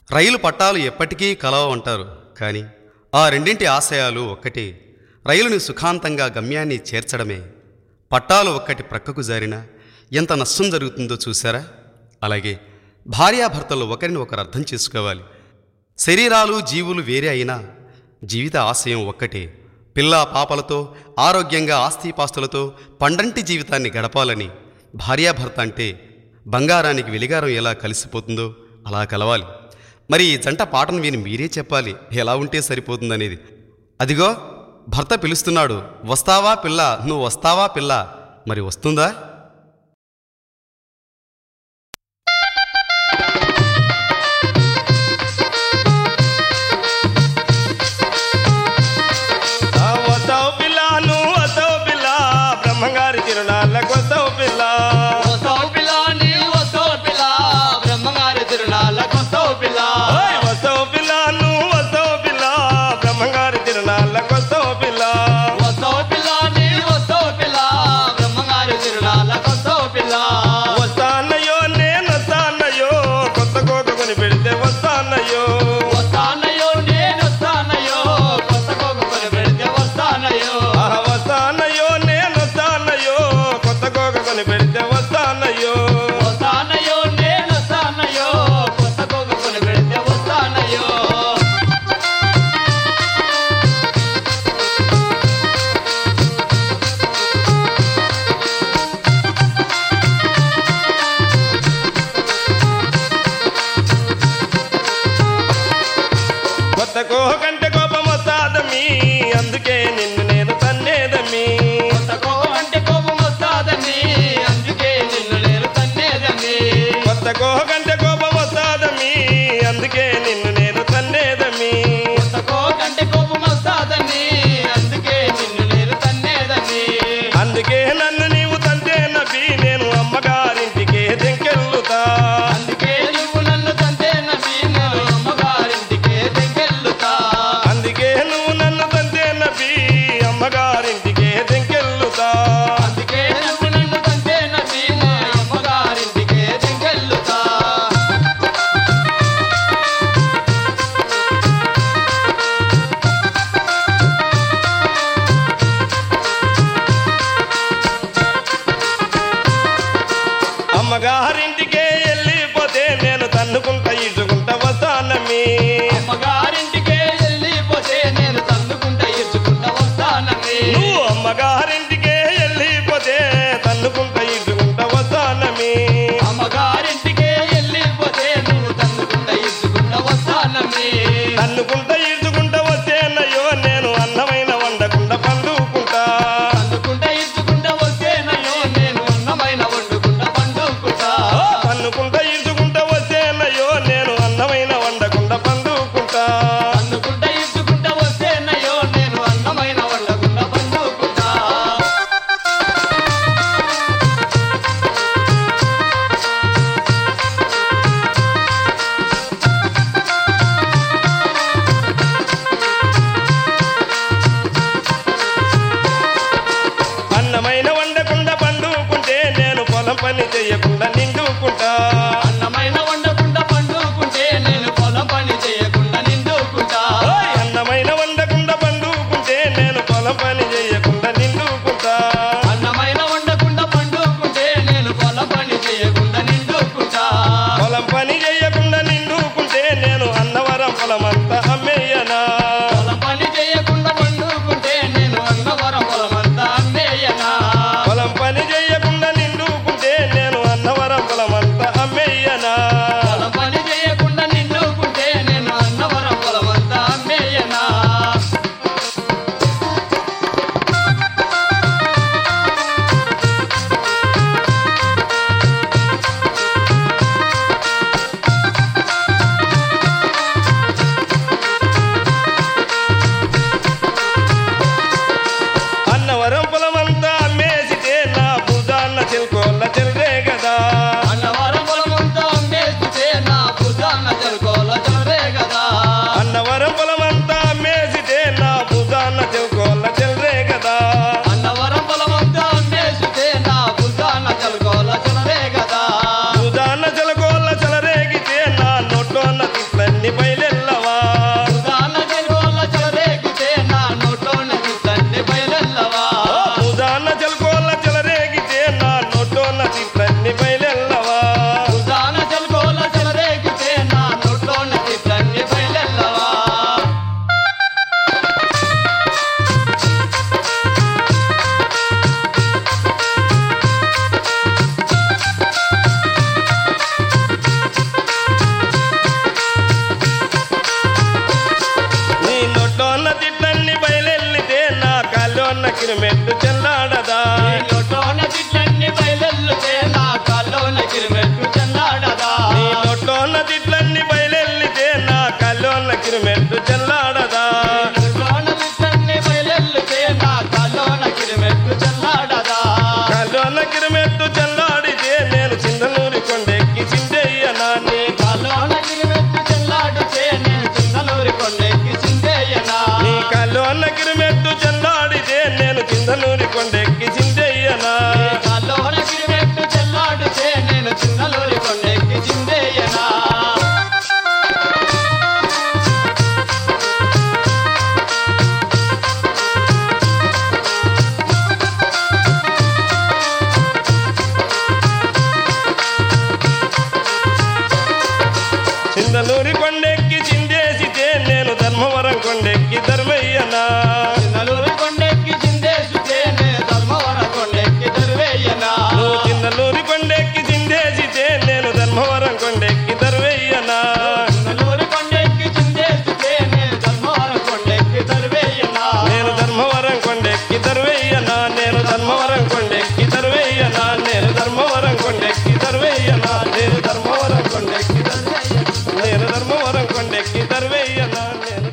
రైలు పట్టాలు ఎప్పటికీ కలవ అంటారు కానీ ఆ రెండింటి ఆశయాలు ఒక్కటే రైలుని సుఖాంతంగా గమ్యాన్ని చేర్చడమే పట్టాలు ఒక్కటి ప్రక్కకు జారినా ఎంత నష్టం జరుగుతుందో చూసారా అలాగే భార్యాభర్తలు ఒకరిని ఒకరు అర్థం చేసుకోవాలి శరీరాలు జీవులు వేరే అయినా జీవిత ఆశయం ఒక్కటే పిల్ల పాపలతో ఆరోగ్యంగా ఆస్తిపాస్తులతో పండంటి జీవితాన్ని గడపాలని భార్యాభర్త అంటే బంగారానికి వెలిగారం ఎలా కలిసిపోతుందో అలా కలవాలి మరి ఈ జంట పాటను విని మీరే చెప్పాలి ఎలా ఉంటే సరిపోతుందనేది అదిగో భర్త పిలుస్తున్నాడు వస్తావా పిల్ల నువ్వు వస్తావా పిల్ల మరి వస్తుందా ఆ వస్తావు పిల్ల నువ్వు వస్తావు పిల్ల బ్రహ్మంగారి తిరునాళ్ళకు వస్తావు పిల్ల వస్తావు పిల్ల నీవు వస్తావు పిల్ల బ్రహ్మగారి తిరునాళ్ళకు వస్తావు పిల్ల ఓయ్ వస్తావు పిల్ల నువ్వు వస్తావు పిల్ల బ్రహ్మంగారి తిరునాళ్ళకు వస్తావు పిల్ల వస్తావు పిల్ల నీవు వస్తావు పిల్ల బ్రహ్మగారి తిరునాళ్ళకు వస్తావు పిల్ల వస్తానయ్యో నేను వస్తానయ్యో కొత్త కోక కొని పెడితే వస్తానయ్యో వస్తానయ్యో నేను వస్తానయ్యో కొత్త కోక కొని పెడితే వస్తానయ్యో ఆహా వస్తానయ్యో నేను వస్తానయ్యో కొత్త కోక కొని పెడితే వస్తానయ్యో వస్తానయ్యో నేను వస్తానయ్యో కొత్త కోక కొని పెడితే వస్తానయ్యో కొత్త కోహ కంటే కోపం వస్తాదమ్మి అందుకే నిన్ను నేను తన్నేదమ్మి కొత్త కోపం అంటే కోపం వస్తాదని అందుకే నిన్ను నేను తన్నేదని కొత్త కోహ కంటే కోపం వస్తాదమ్మి అందుకే నిన్ను నేను తన్నేదమ్మి కొత్త కోపం అంటే కోపం వస్తాదని అందుకే నిన్ను నేను తన్నేదని అందుకే నన్ను నీవు తంతే నబి నేను అమ్మగారింటికే దెంకెళ్ళుతా అందుకే నువ్వు నన్ను తంతే నబి నేను అమ్మగారింటికే దగ్గెళ్ళుతా అందుకే నువ్వు నన్ను తంతే నబి అమ్మగారింటికే దెంకెళ్ళుతా అందుకే నువ్వు నన్ను తంతే నబి నేను అమ్మగారింటికే దగ్గెళ్ళుతా అమ్మగారింటికే వెళ్ళిపోతే నేను తన్నుకుంటా ఇచ్చుకుంటా వస్తానమ్మి అమ్మగారింటికే వెళ్ళిపోతే నేను తన్నుకుంటా ఇచ్చుకుంటా వస్తానని నువ్వు అమ్మగారింటికే వెళ్ళిపోతే తన్నుకుంటా ఇచ్చుకుంటా వస్తానమ్మి అమ్మగారింటికే వెళ్ళిపోతే నువ్వు తన్నుకుంటా ఇచ్చుకుంటా వస్తానని తన్నుకుంటా ఇచ్చుకుంటా వస్తేనయ్యో నేను అన్నమైన వండకుండా పండుకుంటా తన్నుకుంటా ఇచ్చుకుంటా వస్తేనయ్యో నేను అన్నమైన వండుకుంటా పండుకుంటా తన్నుకుంటా ఇచ్చుకుంటా వస్తేనయ్యో నేను అన్నమైన వండకుండా పండుకుంటా తన్నుకుంటా ఇచ్చుకుంటా వస్తేనయ్యో నేను అన్నమైన వండకుండా పండుకుంటా తిట్లన్నీ బయలెల్లవా దాన జల్గోల చెలరేగితే నా నోటోన తిట్లన్నీ బయలెల్లవా ఉదాన జల్కోల చెలరేగితే నా నోటోన తిట్లన్నీ బయలెల్లవా దాన జల్గోల చెలరేగితే నా నోటోన తిట్లన్నీ బయలెల్లవా నీ నోటోన తిట్లన్నీ బయలెల్లితే నా కాలోన కిరిమెట్టు చెల్లాడదా ఈ నోటోన తిట్లన్నీ బయలెల్లితే నా కాల్లోన కిరిమెట్టు చెల్లాడదా నీ నోటోన తిట్లన్నీ బయలెల్లితే నా కాలోన కిరిమెట్టు చెల్లాడదా నోటోన తిట్లన్నీ బయలెల్లితే నా కాల్లోన కిరిమెట్టు చెల్లాడదా కాలోన కిరిమెట్టు చెల్లాడితే నేను చిందనూరి కొండెక్కి చిందయ్యనా నీ కాల్లోన కిరిమెట్టు చెల్లాడితే నేను చిందలూరి కొండెక్కి చిందేయనా నీ కాలోన కిరిమెట్టు చెల్లాడితే నేను చిందనూరి కొండెక్కి చిందయ్యనా కాల్లోన కిరిమెట్టు చెల్లాడితే నేను చిందలూరి కొండెక్కి చిందేయనా చిందనూరి కొండెక్కి చిందేసితే నేను ధర్మవరం కొండెక్కి ధర్మయ్యనా చిందలూరి కొండెక్కి చిందేసితే నేను ధర్మవర కొండెక్కి దర్వేయనా నువ్వు చిందనూరి కొండెక్కి చిందేసితే నేను ధర్మవరం కొండెక్కి ధర్మయ్యనా చిందలూరి కొండెక్కి చిందేసితే నేను ధర్మవర కొండెక్కి దర్వేయనా నేను ధర్మవరం కొండెక్కి ధర్మయ్యనా నేను ధర్మవరం కొండెక్కి ధర్మయ్యనా నేను ధర్మవరం కొండెక్కి ధర్మయ్యనా నేను ధర్మవరం కొండెక్కి ధర్మయ్యనా నేను ధర్మవరం కొండెక్కి ధర్మయ్యనా నేను